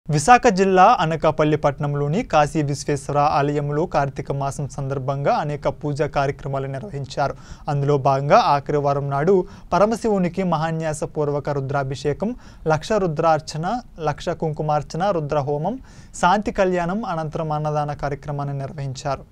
విశాఖ జిల్లా అనకాపల్లి పట్టణంలోని కాశీ విశ్వేశ్వర ఆలయంలో కార్తీక మాసం సందర్భంగా అనేక పూజా కార్యక్రమాలు నిర్వహించారు అందులో భాగంగా ఆఖరి వారం నాడు పరమశివునికి మహాన్యాస పూర్వక రుద్రాభిషేకం లక్ష రుద్రార్చన లక్ష కుంకుమార్చన రుద్రహోమం శాంతి కళ్యాణం అనంతరం అన్నదాన కార్యక్రమాన్ని నిర్వహించారు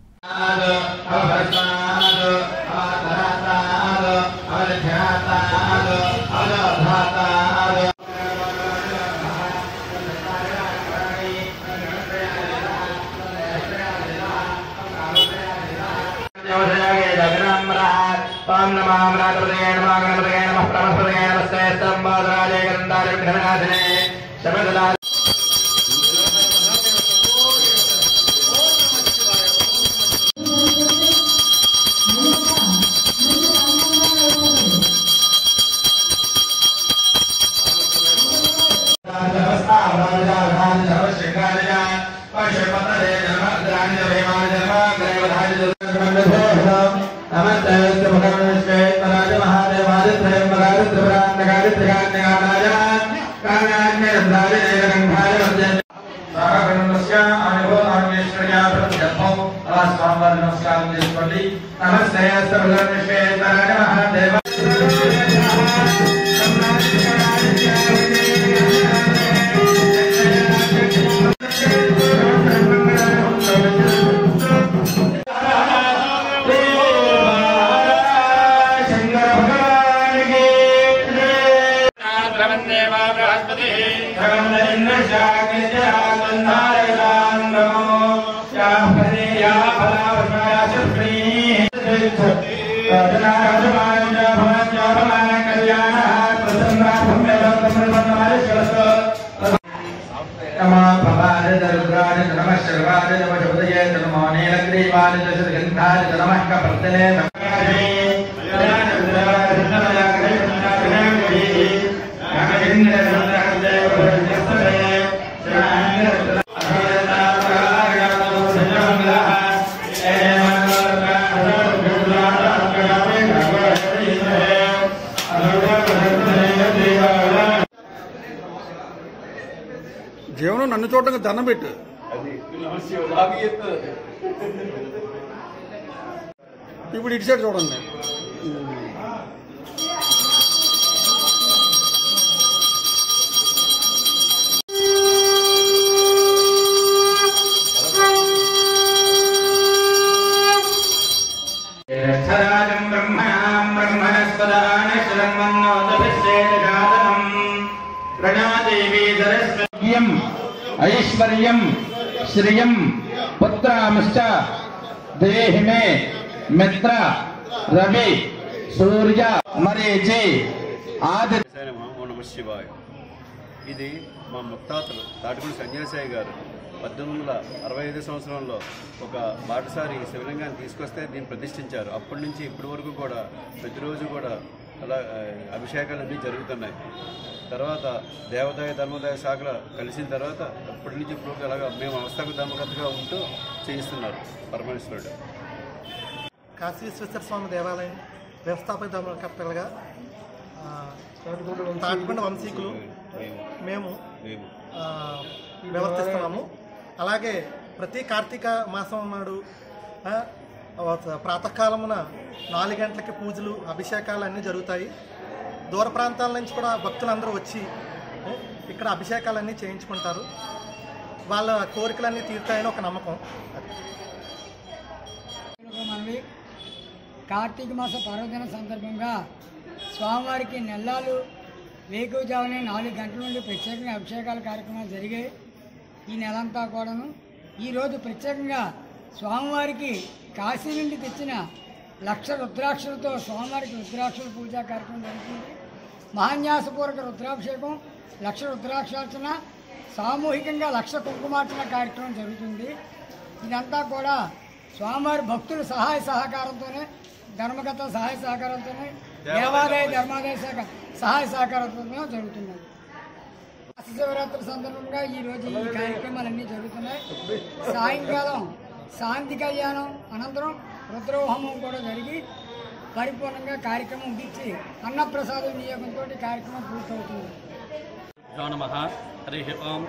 ఓం నమో అమరాతపదయ నమో గణపతయ నమః ప్రమస్పదయ నమస్తే స్తంభోదరాజయ గ్రంథాయ విఘ్ననాశనే శబదలా నమస్తే మహాదేవ శంకర భగవానికి దేవా బృహస్పతి ఇంద్ర నమో భవాయ దరుద్రాయ నమః శర్వాయ నమః శుభదయే నమో నీలగ్రీవాయ శశగంధాయ నమః కపర్తనే జీవనం నన్ను చూడడానికి దండం పెట్టు ఇప్పుడు ఇటు సైడ్ చూడండి జ్యేష్ఠరాజం బ్రహ్మణాం బ్రహ్మణస్పదానశ్రమన్నోదభిషేదగాదనం ప్రణాదేవీ సరస్వత్యం ఐశ్వర్యం శ్రియం పుత్రాంశ్చ దేహి మే మిత్ర రవి సూర్య మరీచి ఆది నమ ఓ నమ శివాయ ఇది మా ముత్తాతలు తాటిపూడి సన్యాసాయి గారు పద్దెనిమిది వందల అరవై ఐదు సంవత్సరంలో ఒక బాటసారి శివలింగాన్ని తీసుకొస్తే దీన్ని ప్రతిష్ఠించారు అప్పటి నుంచి ఇప్పటి వరకు కూడా ప్రతిరోజు కూడా అలా ఆ, అభిషేకాలు అన్నీ జరుగుతున్నాయి తర్వాత దేవాదాయ ధర్మదాయ శాఖలు కలిసిన తర్వాత అప్పటి నుంచి ఇప్పుడు వరకు అలాగా మేము అవస్థకు ధర్మకర్తగా ఉంటూ చేయిస్తున్నారు పరమేశ్వరుడు కాశీ విశ్వేశ్వర స్వామి దేవాలయం వ్యవస్థాపక ధర్మకర్తలుగా ఆ, తాటికొండ వంశీకులు మేము మేము మేము ఆ, వ్యవస్థిస్తున్నాము అలాగే ప్రతి కార్తీక మాసం నాడు ఆ, ప్రాతకాలమున నాలుగు గంటలకి పూజలు అభిషేకాలు అన్నీ జరుగుతాయి దూర ప్రాంతాల నుంచి కూడా భక్తులందరూ వచ్చి ఆ, ఇక్కడ అభిషేకాలన్నీ చేయించుకుంటారు వాళ్ళ కోరికలన్నీ తీరుతాయని ఒక నమ్మకం మనవి కార్తీక మాస పర్వదిన సందర్భంగా స్వామివారికి నెల్లాలు వేకువజామునే నాలుగు గంటల నుండి ప్రత్యేకంగా అభిషేకాల కార్యక్రమాలు జరిగాయి ఈ నెలంతా కూడాను ఈరోజు ప్రత్యేకంగా స్వామివారికి కాశీ నుండి తెచ్చిన లక్ష రుద్రాక్షలతో స్వామివారికి రుద్రాక్షల పూజా కార్యక్రమం జరుగుతుంది మహాన్యాసపూర్వక రుద్రాభిషేకం లక్ష రుద్రాక్షార్చన సామూహికంగా లక్ష కుంకుమార్చన కార్యక్రమం జరుగుతుంది ఇదంతా కూడా స్వామివారి భక్తుల సహాయ సహకారంతోనే ధర్మకర్త సహాయ సహకారంతోనే దేవాదాయ ధర్మాదాయ శాఖ సహాయ సహకారంతోనే జరుగుతున్నాయి శివరాత్రి సందర్భంగా ఈ రోజు ఈ కార్యక్రమాలన్నీ జరుగుతున్నాయి సాయంకాలం శాంతి కళ్యాణం అనంతరం రుద్రహోమం కూడా జరిగి పరిపూర్ణంగా కార్యక్రమం ముగించి అన్నప్రసాద వినియోగంతో కార్యక్రమం పూర్తవుతుంది నమ హరి ఓం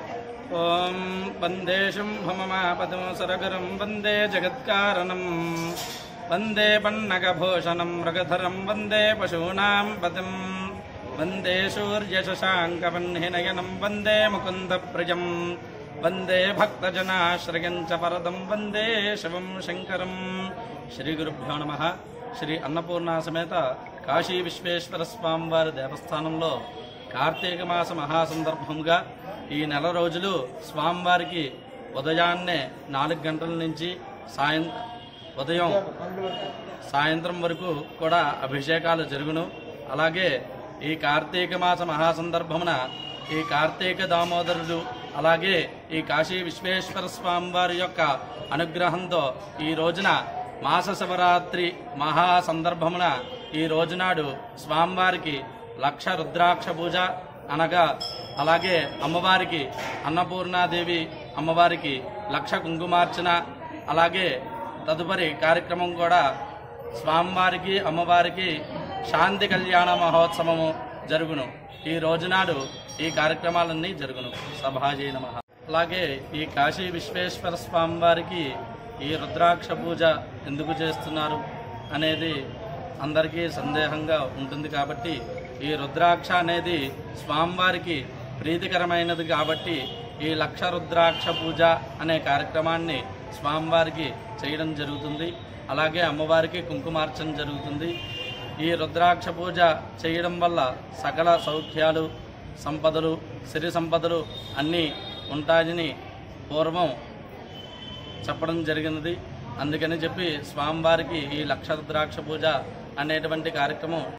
ॐ वन्दे शुम्भममापदं सरगरं वन्दे जगत्कारणम् वन्दे पन्नगभूषणं मृगधरं वन्दे पशूनां पदम् वन्दे सूर्यशशाङ्कवह्निनयनं वन्दे मुकुन्दप्रियम् वन्दे भक्तजनाश्रयं च परदं वन्दे शिवं శంకరం శ్రీ గురుభ్యో నమ శ్రీ అన్నపూర్ణ సమేత కాశీ విశ్వేశ్వర స్వామి వారి దేవస్థానంలో కార్తీక మాస మహాసందర్భంగా ఈ నెల రోజులు స్వామివారికి ఉదయాన్నే నాలుగు గంటల నుంచి సాయం ఉదయం సాయంత్రం వరకు కూడా అభిషేకాలు జరుగును అలాగే ఈ కార్తీక మాస మహాసందర్భమున ఈ కార్తీక దామోదరుడు అలాగే ఈ కాశీ విశ్వేశ్వర స్వామి వారి యొక్క అనుగ్రహంతో ఈ రోజున మాస శివరాత్రి మహా సందర్భమున ఈ రోజునాడు స్వామివారికి లక్ష రుద్రాక్ష పూజ అనగా అలాగే అమ్మవారికి అన్నపూర్ణాదేవి అమ్మవారికి లక్ష కుంకుమార్చన అలాగే తదుపరి కార్యక్రమం కూడా స్వామివారికి అమ్మవారికి శాంతి కళ్యాణ మహోత్సవము జరుగును ఈ రోజునాడు ఈ కార్యక్రమాలన్నీ జరుగును సభాజీ నమ అలాగే ఈ కాశీ విశ్వేశ్వర స్వామి వారికి ఈ రుద్రాక్ష పూజ ఎందుకు చేస్తున్నారు అనేది అందరికీ సందేహంగా ఉంటుంది కాబట్టి ఈ రుద్రాక్ష అనేది స్వామివారికి ప్రీతికరమైనది కాబట్టి ఈ లక్ష రుద్రాక్ష పూజ అనే కార్యక్రమాన్ని స్వామివారికి చేయడం జరుగుతుంది అలాగే అమ్మవారికి కుంకుమార్చన జరుగుతుంది ఈ రుద్రాక్ష పూజ చేయడం వల్ల సకల సౌఖ్యాలు సంపదలు సిరి సంపదలు అన్నీ ఉంటాయని పూర్వం చెప్పడం జరిగినది అందుకని చెప్పి స్వామివారికి ఈ లక్ష రుద్రాక్ష పూజ అనేటువంటి కార్యక్రమం